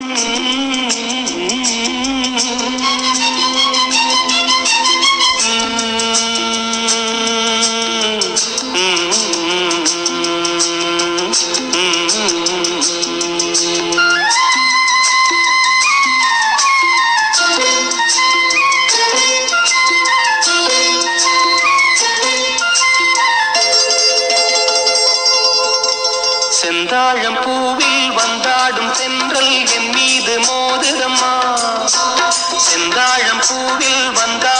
செந்தாழம் பூவில் வந்தாடும் தென்றல் என் மீது மோதுதம்மா செந்தாழம் பூவில் வந்தா